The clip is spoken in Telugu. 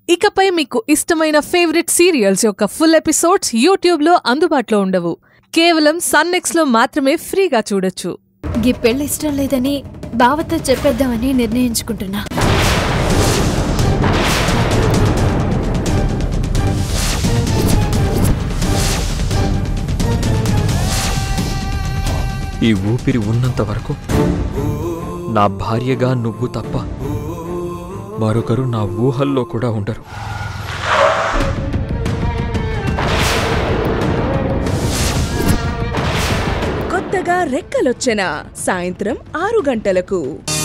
ఇకపై మీకు ఇష్టమైన ఫేవరెట్ సీరియల్స్ యొక్క ఫుల్ ఎపిసోడ్స్ యూట్యూబ్లో అందుబాటులో ఉండవు కేవలం సన్నెక్స్లో మాత్రమే ఫ్రీగా చూడొచ్చు గీ పెళ్ళి ఇష్టం లేదని బావతో చెప్పేద్దామని నిర్ణయించుకుంటున్నా ఈ ఊపిరి ఉన్నంత వరకు నా భార్యగా నువ్వు తప్ప మరొకరు నా ఊహల్లో కూడా ఉండరు కొత్తగా రెక్కలొచ్చెన సాయంత్రం ఆరు గంటలకు